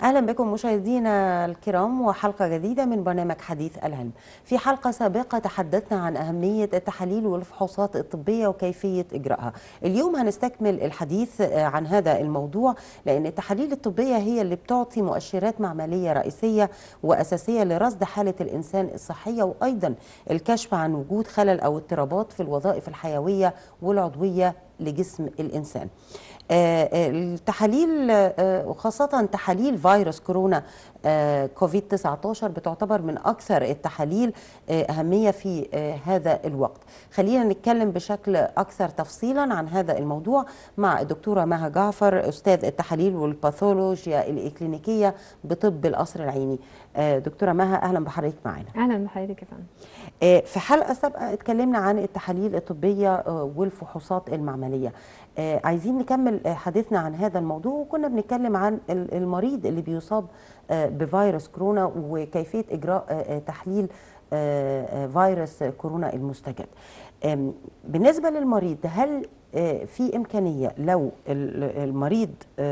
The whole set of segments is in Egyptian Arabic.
اهلا بكم مشاهدينا الكرام وحلقه جديده من برنامج حديث العلم. في حلقه سابقه تحدثنا عن اهميه التحاليل والفحوصات الطبيه وكيفيه اجرائها. اليوم هنستكمل الحديث عن هذا الموضوع لان التحاليل الطبيه هي اللي بتعطي مؤشرات معمليه رئيسيه واساسيه لرصد حاله الانسان الصحيه وايضا الكشف عن وجود خلل او اضطرابات في الوظائف الحيويه والعضويه لجسم الانسان. التحاليل وخاصة تحاليل فيروس كورونا كوفيد 19 بتعتبر من أكثر التحاليل أهمية في هذا الوقت خلينا نتكلم بشكل أكثر تفصيلا عن هذا الموضوع مع الدكتورة مها جعفر أستاذ التحاليل والباثولوجيا الإكلينيكية بطب القصر العيني دكتورة مها أهلا بحضرتك معنا أهلا بحضرتك يا فندم في حلقة سابقة اتكلمنا عن التحاليل الطبية والفحوصات المعملية عايزين نكمل حديثنا عن هذا الموضوع وكنا بنتكلم عن المريض اللي بيصاب بفيروس كورونا وكيفية إجراء تحليل فيروس كورونا المستجد بالنسبة للمريض هل في إمكانية لو المريض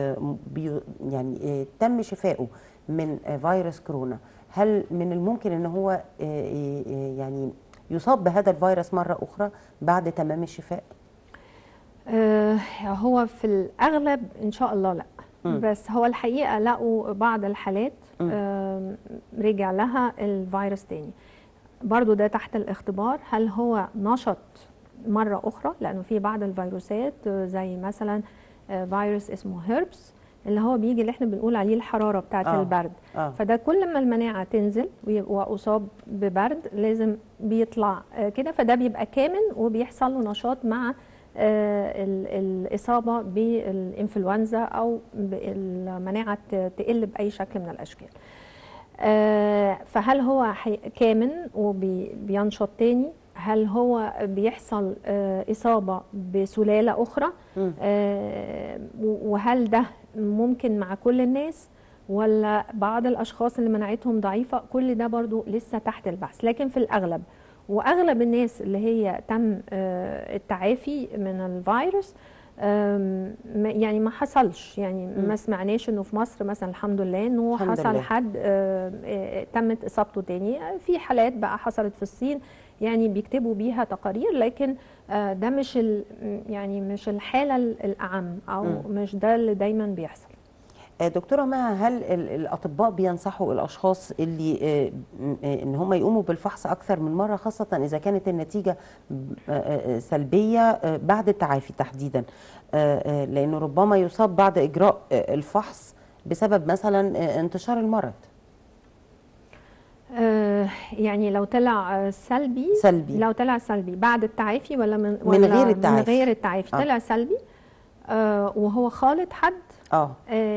يعني تم شفائه من فيروس كورونا هل من الممكن ان هو يعني يصاب بهذا الفيروس مرة أخرى بعد تمام الشفاء؟ آه هو في الأغلب إن شاء الله لا م. بس هو الحقيقة لقوا بعض الحالات آه رجع لها الفيروس تاني برضو ده تحت الاختبار هل هو نشط مرة أخرى لأنه في بعض الفيروسات زي مثلا فيروس اسمه هيربس اللي هو بيجي اللي احنا بنقول عليه الحراره بتاعه آه. البرد آه. فده كل ما المناعه تنزل واصاب ببرد لازم بيطلع آه كده فده بيبقى كامن وبيحصل له نشاط مع آه الاصابه بالانفلونزا او المناعه تقل باي شكل من الاشكال آه فهل هو كامن وبينشط تاني هل هو بيحصل آه إصابة بسلالة أخرى آه وهل ده ممكن مع كل الناس ولا بعض الأشخاص اللي مناعتهم ضعيفة كل ده برضو لسه تحت البحث لكن في الأغلب وأغلب الناس اللي هي تم آه التعافي من الفيروس يعني ما حصلش يعني م. ما سمعناش انه في مصر مثلا الحمد لله انه حصل لله. حد تمت اصابته تاني في حالات بقى حصلت في الصين يعني بيكتبوا بيها تقارير لكن ده مش يعني مش الحاله الاعم او م. مش ده اللي دايما بيحصل دكتوره مها هل الاطباء بينصحوا الاشخاص اللي ان هم يقوموا بالفحص اكثر من مره خاصه اذا كانت النتيجه سلبيه بعد التعافي تحديدا لانه ربما يصاب بعد اجراء الفحص بسبب مثلا انتشار المرض آه يعني لو طلع سلبي سلبي لو طلع سلبي بعد التعافي ولا من ولا من غير التعافي من غير التعافي آه. طلع سلبي آه وهو خالط حد اه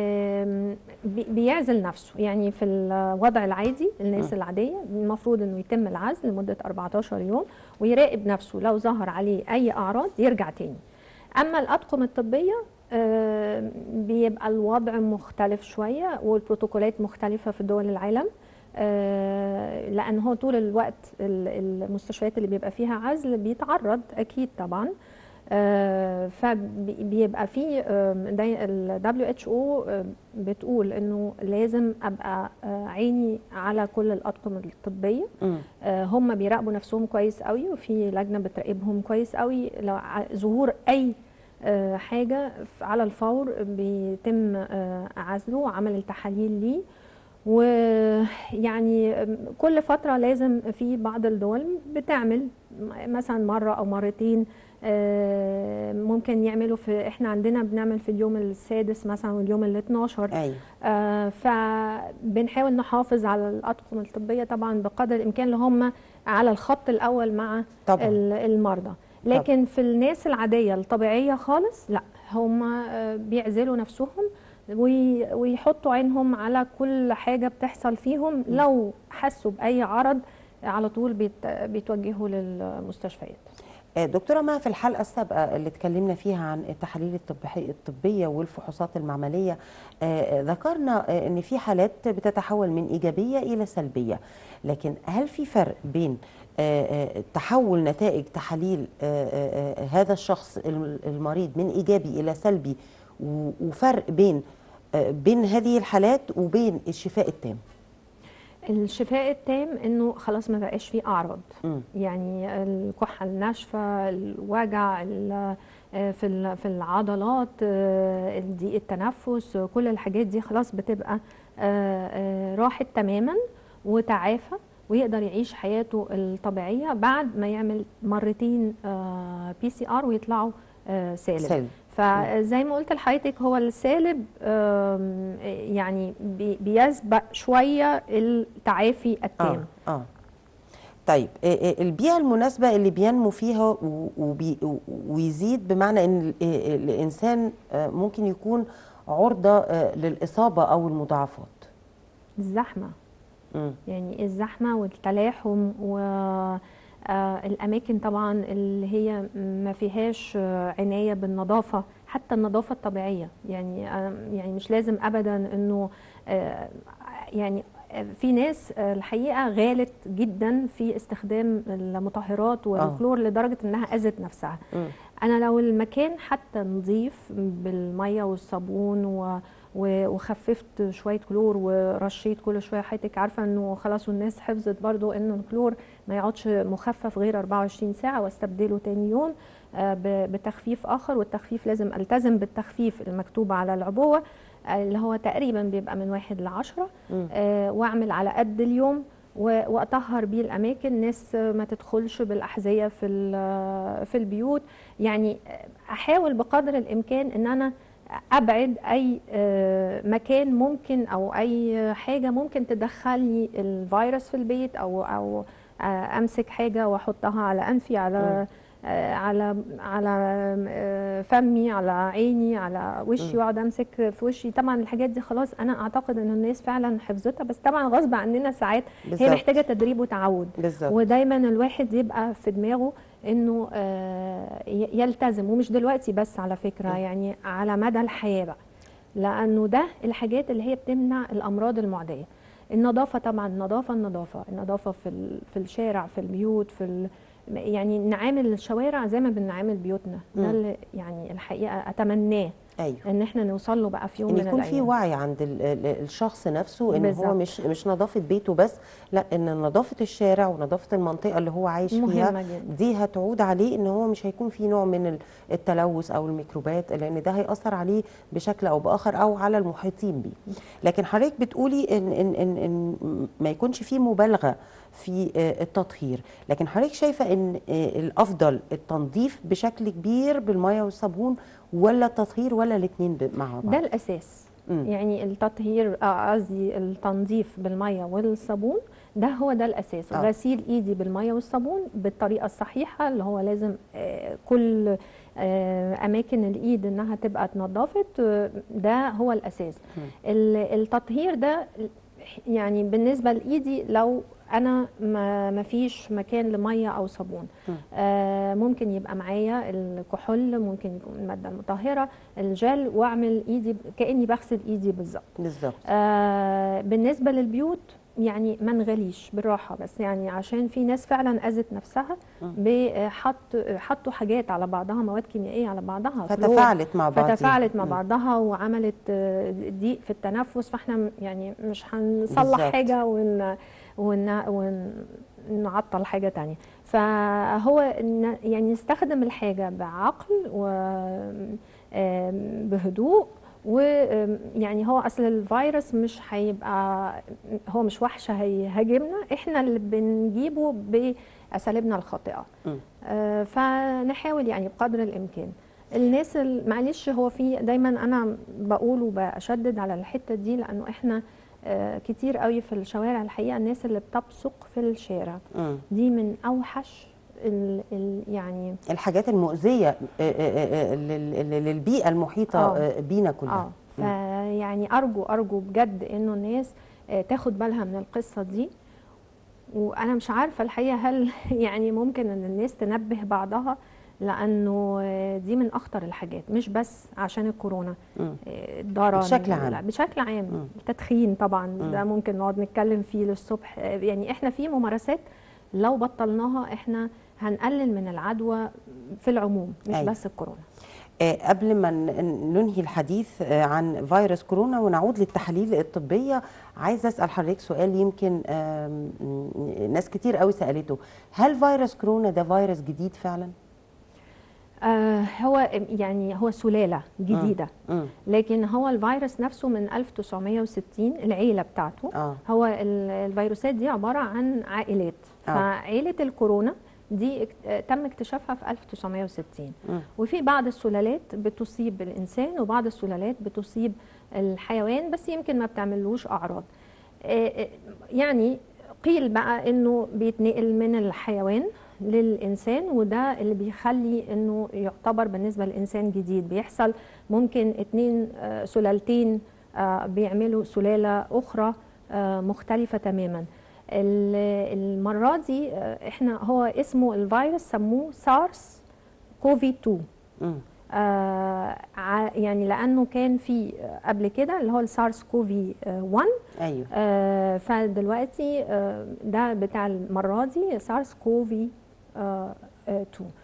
بيعزل نفسه يعني في الوضع العادي الناس م. العاديه المفروض انه يتم العزل لمده 14 يوم ويراقب نفسه لو ظهر عليه اي اعراض يرجع تاني اما الاطقم الطبيه آه بيبقى الوضع مختلف شويه والبروتوكولات مختلفه في دول العالم آه لان هو طول الوقت المستشفيات اللي بيبقى فيها عزل بيتعرض اكيد طبعا آه فبيبقى في ال WHO بتقول انه لازم ابقى عيني على كل الاطقم الطبيه آه هم بيراقبوا نفسهم كويس قوي وفي لجنه بتراقبهم كويس قوي لو ظهور اي آه حاجه على الفور بيتم عزله وعمل التحاليل ليه ويعني كل فتره لازم في بعض الدول بتعمل مثلا مره او مرتين ممكن يعملوا في احنا عندنا بنعمل في اليوم السادس مثلا واليوم ال 12 أيوة. آه فبنحاول نحافظ على الاطقم الطبيه طبعا بقدر الامكان اللي هم على الخط الاول مع طبعا. المرضى لكن طبعا. في الناس العاديه الطبيعيه خالص لا هم بيعزلوا نفسهم ويحطوا عينهم على كل حاجه بتحصل فيهم لو حسوا باي عرض على طول بيتوجهوا للمستشفيات دكتوره ما في الحلقه السابقه اللي اتكلمنا فيها عن التحاليل الطبيه والفحوصات المعمليه ذكرنا ان في حالات بتتحول من ايجابيه الى سلبيه لكن هل في فرق بين تحول نتائج تحاليل هذا الشخص المريض من ايجابي الى سلبي وفرق بين آه، بين هذه الحالات وبين الشفاء التام الشفاء التام انه خلاص ما بقاش فيه اعراض مم. يعني الكحه الناشفه الوجع ال- آه، في ال- في العضلات آه، ضيق التنفس آه، كل الحاجات دي خلاص بتبقى آه، آه، راحت تماما وتعافى ويقدر يعيش حياته الطبيعيه بعد ما يعمل مرتين بي سي ار ويطلعوا آه، سالب سالب فزي ما قلت لحضرتك هو السالب آم، يعني بي- بيسبق شويه التعافي التام اه اه طيب آه، آه، البيئة المناسبة اللي بينمو فيها و- وبي ويزيد بمعنى ان ال- آه، الانسان آه، ممكن يكون عرضة آه، للإصابة او المضاعفات الزحمه مم. يعني الزحمه والتلاحم والاماكن طبعا اللي هي ما فيهاش آه، عنايه بالنظافه حتى النظافه الطبيعيه يعني آه، يعني مش لازم ابدا انه آه، يعني في ناس آه، الحقيقه غالت جدا في استخدام المطهرات والكلور لدرجه انها اذت نفسها مم. انا لو المكان حتى نظيف بالميه والصابون و و- وخففت شويه كلور ورشيت كل شويه حياتك عارفه انه خلاص والناس حفظت برضو انه الكلور ما يقعدش مخفف غير 24 ساعه واستبدله تاني يوم آه، ب- بتخفيف اخر والتخفيف لازم التزم بالتخفيف المكتوب على العبوه آه، اللي هو تقريبا بيبقى من واحد لعشرة مم. آه، واعمل على قد اليوم و- واطهر بيه الاماكن ناس ما تدخلش بالاحذيه في ال- في البيوت يعني احاول بقدر الامكان ان انا ابعد اي آه، مكان ممكن او اي حاجه ممكن تدخل لي الفيروس في البيت او او آه، امسك حاجه واحطها على انفي على آه، على على آه، فمي على عيني على وشي واقعد امسك في وشي طبعا الحاجات دي خلاص انا اعتقد ان الناس فعلا حفظتها بس طبعا غصب عننا ساعات هي بالظبط. محتاجه تدريب وتعود بالظبط ودايما الواحد يبقى في دماغه انه آه، ي- يلتزم ومش دلوقتي بس على فكره يعني على مدى الحياه بقى لانه ده الحاجات اللي هي بتمنع الامراض المعديه النظافه طبعا النظافه النظافه النظافه في ال- في الشارع في البيوت في ال يعني نعامل الشوارع زي ما بنعامل بيوتنا ده مم. اللي يعني الحقيقه اتمناه ايوه ان احنا نوصل له بقى في يوم ان من يكون الايام في وعي عند ال- ال- الشخص نفسه ان هو بالظبط. مش مش نظافه بيته بس لا ان نظافه الشارع ونظافه المنطقه اللي هو عايش فيها مهمه جدا دي هتعود عليه ان هو مش هيكون في نوع من ال- التلوث او الميكروبات لان ده هيأثر عليه بشكل او باخر او على المحيطين بيه لكن حضرتك بتقولي ان ان ان, إن ما يكونش في مبالغه في آه، التطهير لكن حضرتك شايفه ان آه، الافضل التنظيف بشكل كبير بالميه والصابون ولا التطهير ولا الاثنين مع بعض ده الاساس مم. يعني التطهير آه، قصدي التنظيف بالميه والصابون ده هو ده الاساس آه. غسيل ايدي بالميه والصابون بالطريقه الصحيحه اللي هو لازم آه، كل آه، اماكن الايد انها تبقى اتنضفت آه، ده هو الاساس مم. ال- التطهير ده يعني بالنسبه لايدي لو انا ما ما فيش مكان لميه او صابون مم. آه ممكن يبقى معايا الكحول ممكن يكون الماده المطهره الجل واعمل ايدي كاني بغسل ايدي بالظبط بالظبط آه بالنسبه للبيوت يعني ما نغليش بالراحه بس يعني عشان في ناس فعلا اذت نفسها مم. بحط حطوا حاجات على بعضها مواد كيميائيه على بعضها فلور. فتفاعلت مع بعض فتفاعلت مع بعضها وعملت آه، ضيق في التنفس فاحنا م- يعني مش هنصلح بالظبط. حاجه ون ون ونعطل حاجه تانية فهو ن- يعني نستخدم الحاجه بعقل و آم، بهدوء ويعني هو اصل الفيروس مش هيبقى هو مش وحش هيهاجمنا احنا اللي بنجيبه باساليبنا الخاطئه مم. آه، فنحاول يعني بقدر الامكان الناس ال- معلش هو في دايما انا بقول وبشدد على الحته دي لانه احنا آه، كتير قوي في الشوارع الحقيقه الناس اللي بتبصق في الشارع مم. دي من اوحش ال ال يعني الحاجات المؤذيه آه، آه، آه، لل- لل- للبيئه المحيطه آه. آه، بينا كلنا اه فيعني ارجو ارجو بجد انه الناس آه، تاخد بالها من القصه دي وانا مش عارفه الحقيقه هل يعني ممكن ان الناس تنبه بعضها لانه آه، دي من اخطر الحاجات مش بس عشان الكورونا مم. آه، الضرر بشكل عام. لا، بشكل عام مم. التدخين طبعا مم. ده ممكن نقعد نتكلم فيه للصبح آه، يعني احنا في ممارسات لو بطلناها احنا هنقلل من العدوى في العموم مش أيوة. بس الكورونا آه، قبل ما ن- ننهي الحديث آه، عن فيروس كورونا ونعود للتحاليل الطبية عايزة أسأل حضرتك سؤال يمكن آم، م- ناس كتير قوي سألته هل فيروس كورونا ده فيروس جديد فعلا؟ آه هو يعني هو سلاله جديده مم. لكن هو الفيروس نفسه من 1960 العيله بتاعته اه هو ال- الفيروسات دي عباره عن عائلات آه. فعيله الكورونا دي اك- آه، تم اكتشافها في 1960 مم. وفي بعض السلالات بتصيب الانسان وبعض السلالات بتصيب الحيوان بس يمكن ما بتعملوش اعراض آه، آه، يعني قيل بقى انه بيتنقل من الحيوان للانسان وده اللي بيخلي انه يعتبر بالنسبه للانسان جديد بيحصل ممكن اتنين آه، سلالتين آه، بيعملوا سلاله اخرى آه، مختلفه تماما ال- المره دي آه، احنا هو اسمه الفيروس سموه سارس كوفي 2 مم. آه ع- يعني لانه كان في آه، قبل كده اللي هو السارس كوفي 1 أيوه آه فدلوقتي آه ده بتاع المره دي سارس كوفي 2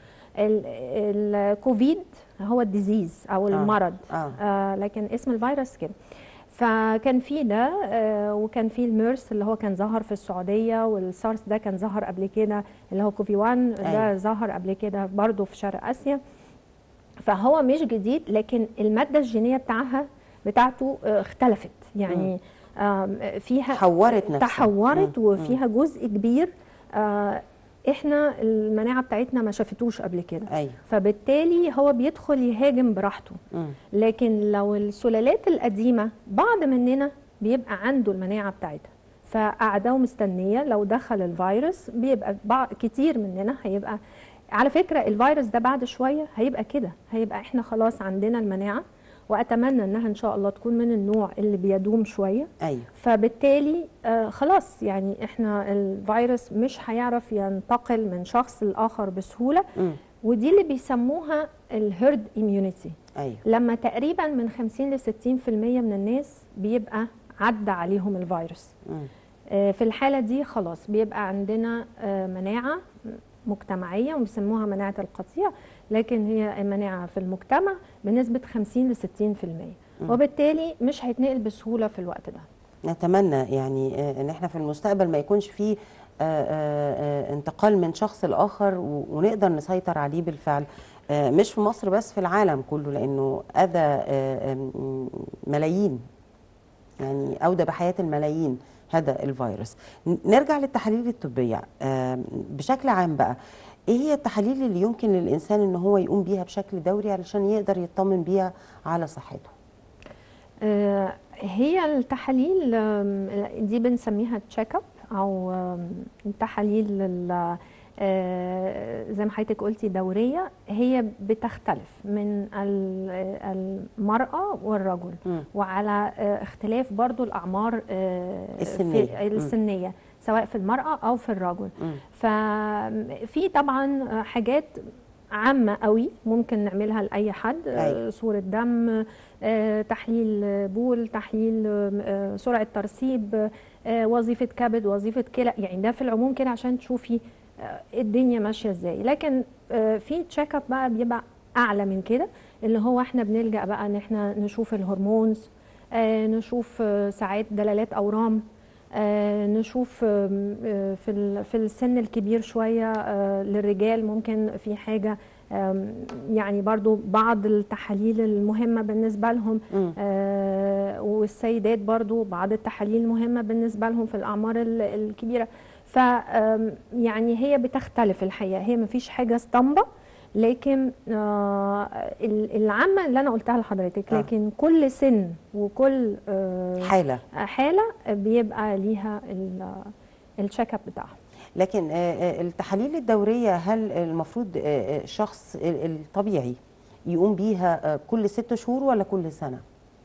ال- الكوفيد هو الديزيز او آه. المرض اه آه لكن اسم الفيروس كده فكان في ده آه وكان في الميرس اللي هو كان ظهر في السعوديه والسارس ده كان ظهر قبل كده اللي هو كوفي 1 ده أيوة. ظهر قبل كده برضه في شرق اسيا فهو مش جديد لكن الماده الجينيه بتاعها بتاعته آه، اختلفت يعني آم، فيها حورت نفسها تحورت مم. وفيها جزء كبير آه، احنا المناعه بتاعتنا ما شافتوش قبل كده أيوه فبالتالي هو بيدخل يهاجم براحته مم. لكن لو السلالات القديمه بعض مننا بيبقى عنده المناعه بتاعتها فقاعده ومستنيه لو دخل الفيروس بيبقى بعض كتير مننا هيبقى على فكره الفيروس ده بعد شويه هيبقى كده هيبقى احنا خلاص عندنا المناعه واتمنى انها ان شاء الله تكون من النوع اللي بيدوم شويه أيوه فبالتالي آه خلاص يعني احنا الفيروس مش هيعرف ينتقل من شخص لاخر بسهوله مم. ودي اللي بيسموها الهيرد اميونيتي أيوه لما تقريبا من 50 ل 60% من الناس بيبقى عدى عليهم الفيروس مم. آه، في الحالة دي خلاص بيبقى عندنا آه، مناعة مجتمعية وبيسموها مناعة القطيع لكن هي مناعة في المجتمع بنسبة 50 ل 60% وبالتالي مش هيتنقل بسهولة في الوقت ده نتمنى يعني آه، ان احنا في المستقبل ما يكونش فيه آه، آه، آه، انتقال من شخص لاخر و- ونقدر نسيطر عليه بالفعل آه، مش في مصر بس في العالم كله لانه اذى آه، آم، ملايين يعني اودى بحياه الملايين هذا الفيروس ن- نرجع للتحاليل الطبيه آم، بشكل عام بقى ايه هي التحاليل اللي يمكن للانسان ان هو يقوم بيها بشكل دوري علشان يقدر يطمن بيها على صحته آه، هي التحاليل آم، دي بنسميها تشيك اب او آم، تحاليل ال- آه، زي ما حضرتك قلتي دوريه هي بتختلف من ال- المراه والرجل مم. وعلى آه، اختلاف برضو الاعمار آه، السنية. في السنيه سواء في المراه او في الرجل مم. ففي طبعا حاجات عامة قوي ممكن نعملها لأي حد أيوة. آه، صورة دم آه، تحليل بول تحليل آه، سرعة ترسيب آه، وظيفة كبد وظيفة كلى يعني ده في العموم كده عشان تشوفي آه، الدنيا ماشية ازاي لكن آه، في تشيك اب بقى بيبقى أعلى من كده اللي هو احنا بنلجأ بقى ان احنا نشوف الهرمونز آه، نشوف آه، ساعات دلالات أورام آه، نشوف آم، آه، في ال- في السن الكبير شويه آه، للرجال ممكن في حاجه آم، يعني برضو بعض التحاليل المهمه بالنسبه لهم مم. آه، والسيدات برضو بعض التحاليل المهمه بالنسبه لهم في الاعمار ال- الكبيره ف آم، يعني هي بتختلف الحقيقه هي مفيش حاجه اسطمبه لكن آه، ال- العامه اللي انا قلتها لحضرتك آه. لكن كل سن وكل آه، حاله حاله بيبقى ليها التشيك اب بتاعها لكن آه، آه، التحاليل الدورية هل المفروض آه، آه، الشخص ال- الطبيعي يقوم بيها آه، كل ست شهور ولا كل سنة؟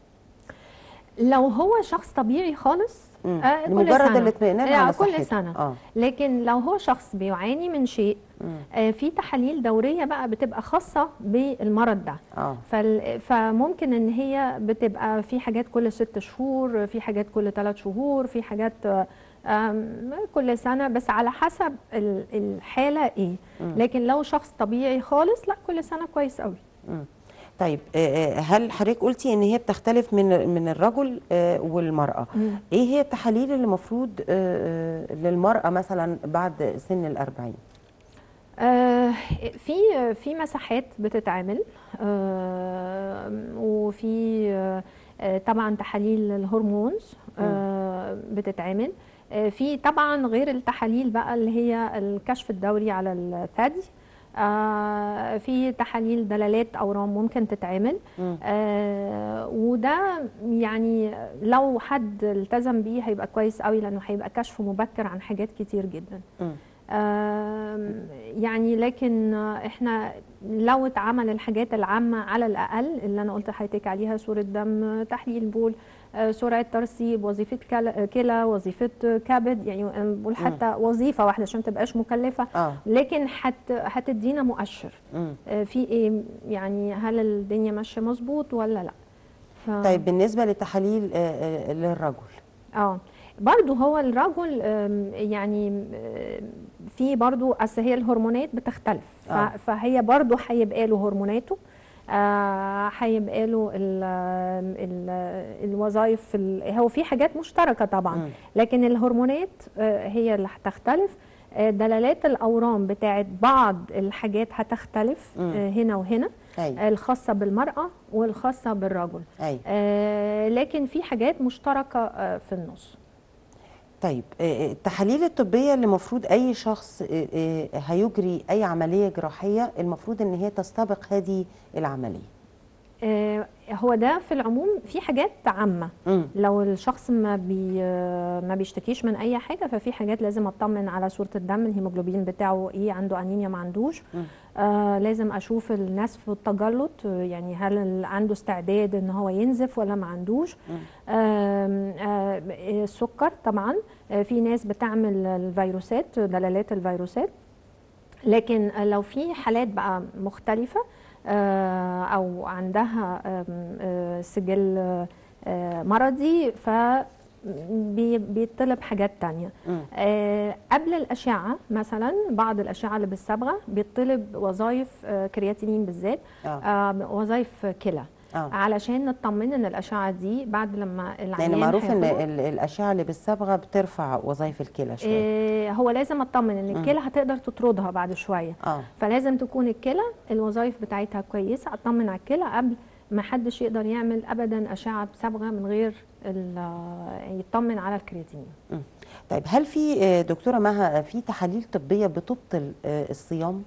لو هو شخص طبيعي خالص مم. آه كل لمجرد سنة. الاطمئنان آه على كل صحته. سنة اه لكن لو هو شخص بيعاني من شيء مم. آه في تحاليل دورية بقى بتبقى خاصة بالمرض ده اه فال- فممكن ان هي بتبقى في حاجات كل ست شهور في حاجات كل ثلاث شهور في حاجات آه، آم، كل سنة بس على حسب ال- الحالة ايه مم. لكن لو شخص طبيعي خالص لا كل سنة كويس قوي مم. طيب آه، آه، هل حضرتك قلتي ان هي بتختلف من من الرجل آه، والمراه مم. ايه هي التحاليل اللي المفروض آه، آه، للمراه مثلا بعد سن الأربعين آه، في في مساحات بتتعمل آه، وفي آه، آه، طبعا تحاليل الهرمونز آه، بتتعمل آه، في طبعا غير التحاليل بقى اللي هي الكشف الدوري على الثدي آه، في تحاليل دلالات اورام ممكن تتعمل مم. آه، وده يعني لو حد التزم بيه هيبقى كويس قوي لانه هيبقى كشف مبكر عن حاجات كتير جدا مم. آم، يعني لكن احنا لو اتعمل الحاجات العامة على الأقل اللي أنا قلت لحضرتك عليها صورة دم تحليل بول آه، سرعة ترسيب وظيفة كلا- كلى وظيفة كبد يعني أنا بقول حتى وظيفة واحدة عشان ما تبقاش مكلفة اه لكن هت هتدينا مؤشر مم. آه، في ايه يعني هل الدنيا ماشية مظبوط ولا لا ف... طيب بالنسبه للتحاليل آه، آه، للرجل اه برضو هو الرجل آم، يعني آم، في برضو اصل هي الهرمونات بتختلف ف- آه. فهي برضو هيبقى له هرموناته آه، هيبقى له ال ال الوظائف ال- هو في حاجات مشتركه طبعا مم. لكن الهرمونات آه، هي اللي هتختلف آه، دلالات الاورام بتاعت بعض الحاجات هتختلف مم. آه، هنا وهنا ايوه الخاصه بالمراه والخاصه بالرجل ايوه آه، لكن في حاجات مشتركه آه، في النص طيب آه، آه، التحاليل الطبيه اللي المفروض اي شخص آه، آه، هيجري اي عمليه جراحيه المفروض ان هي تستبق هذه العمليه آه، هو ده في العموم في حاجات عامه مم. لو الشخص ما بي آه، ما بيشتكيش من اي حاجه ففي حاجات لازم اطمن على صوره الدم الهيموجلوبين بتاعه ايه عنده انيميا ما عندوش مم. آه لازم اشوف النسف والتجلط آه، يعني هل ال- عنده استعداد ان هو ينزف ولا ما عندوش مم. آم، آه السكر طبعا آه، في ناس بتعمل الفيروسات دلالات الفيروسات لكن لو في حالات بقى مختلفة آه، أو عندها آم، آه، سجل آه، مرضي ف بي- بيطلب حاجات تانية مم. آه، قبل الأشعة مثلا بعض الأشعة اللي بالصبغة بيطلب وظائف آه، كرياتينين بالذات اه آه، وظائف كلى اه علشان نطمن ان الاشعه دي بعد لما العيان لان معروف ان هياخدها، ال- الاشعه اللي بالصبغه بترفع وظائف الكلى شويه آه، هو لازم اطمن ان الكلى هتقدر تطردها بعد شويه اه فلازم تكون الكلى الوظائف بتاعتها كويسه اطمن على الكلى قبل ما حدش يقدر يعمل ابدا اشعه بصبغه من غير ال- يطمن على الكرياتينين مم. طيب هل في آه، دكتوره مها في تحاليل طبيه بتبطل آه، الصيام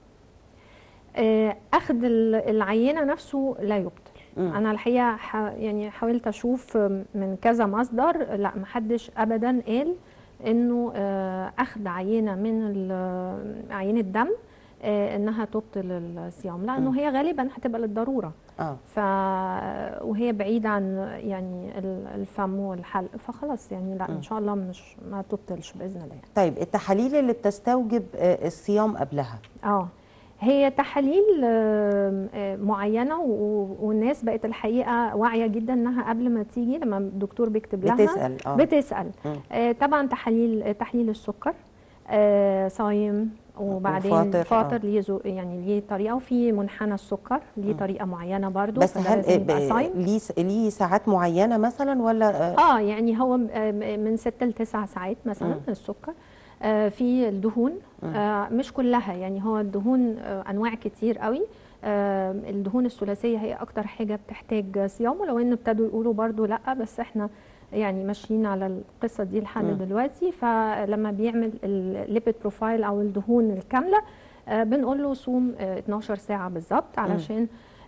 آه، اخذ ال- العينه نفسه لا يبطل مم. انا الحقيقه ح... يعني حاولت اشوف من كذا مصدر لا محدش ابدا قال انه آه، اخذ عينه من ال- عينه دم آه، انها تبطل الصيام لانه مم. هي غالبا هتبقى للضروره اه ف وهي بعيده عن يعني ال- الفم والحلق فخلاص يعني لا مم. ان شاء الله مش ما تبطلش باذن الله طيب التحاليل اللي بتستوجب آه، الصيام قبلها اه هي تحاليل آم، آه، معينه و- والناس بقت الحقيقه واعيه جدا انها قبل ما تيجي لما الدكتور بيكتب لها بتسال اه بتسال مم. آه، طبعا تحاليل آه، تحليل السكر آه، صايم وبعدين وفاطر، فاطر, آه. ليه زو يعني ليه طريقه وفي منحنى السكر ليه مم. طريقه معينه برضو بس فده هل لازم آه، يبقى ب- صايم ليه س- ليه ساعات معينه مثلا ولا آه، اه يعني هو م- آه، من 6 ل 9 ساعات مثلا مم. السكر آه في الدهون مم. آه مش كلها يعني هو الدهون آه انواع كتير قوي آه الدهون الثلاثيه هي اكتر حاجه بتحتاج صيام ولو ان ابتدوا يقولوا برضو لا بس احنا يعني ماشيين على القصه دي لحد مم. دلوقتي فلما بيعمل الليبيد بروفايل او الدهون الكامله آه بنقول له صوم آه 12 ساعه بالظبط علشان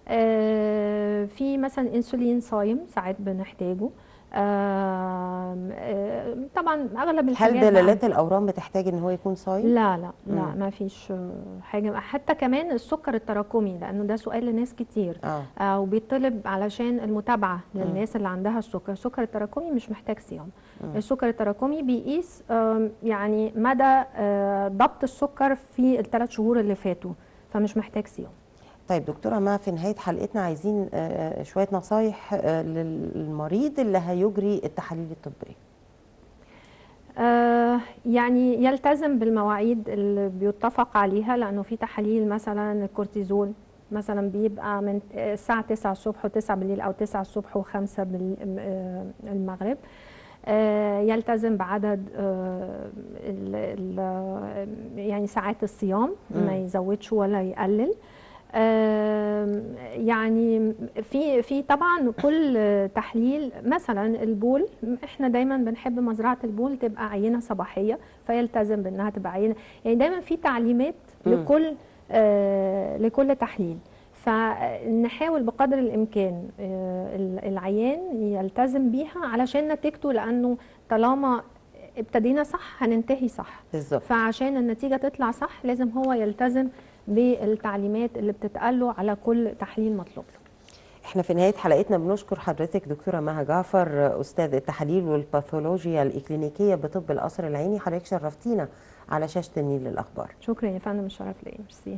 آه في مثلا انسولين صايم ساعات بنحتاجه آم، آه، طبعا اغلب الحاجات هل بقى- دلالات الاورام بتحتاج ان هو يكون صايم لا لا لا مم. ما فيش آه، حاجه حتى كمان السكر التراكمي لانه ده سؤال لناس كتير اه آه وبيطلب علشان المتابعه مم. للناس اللي عندها السكر السكر التراكمي مش محتاج صيام مم. السكر التراكمي بيقيس آم، يعني مدى آه، ضبط السكر في الثلاث شهور اللي فاتوا فمش محتاج صيام طيب دكتوره ما في نهايه حلقتنا عايزين آه، آه، شويه نصايح آه، للمريض اللي هيجري التحاليل الطبيه آه، يعني يلتزم بالمواعيد اللي بيتفق عليها لانه في تحاليل مثلا الكورتيزول مثلا بيبقى من الساعه 9 الصبح و9 بالليل او 9 الصبح و5 المغرب آه، يلتزم بعدد آه، ال- ال- يعني ساعات الصيام مم. ما يزودش ولا يقلل آم، يعني في في طبعا كل تحليل مثلا البول احنا دايما بنحب مزرعه البول تبقى عينه صباحيه فيلتزم بانها تبقى عينه يعني دايما في تعليمات مم. لكل آه لكل تحليل فنحاول بقدر الامكان آه ال- العيان يلتزم بيها علشان نتيجته لانه طالما ابتدينا صح هننتهي صح بالظبط فعشان النتيجه تطلع صح لازم هو يلتزم بالتعليمات اللي بتتقال له على كل تحليل مطلوب له احنا في نهايه حلقتنا بنشكر حضرتك دكتوره مها جعفر استاذ التحاليل والباثولوجيا الاكلينيكيه بطب القصر العيني حضرتك شرفتينا على شاشه النيل للاخبار شكرا يا فندم الشرف ليا ميرسي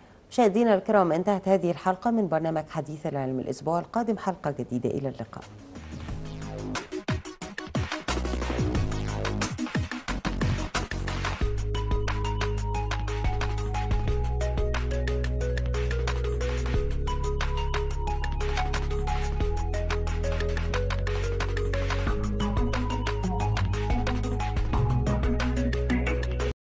مشاهدينا الكرام انتهت هذه الحلقه من برنامج حديث العلم الاسبوع القادم حلقه جديده الى اللقاء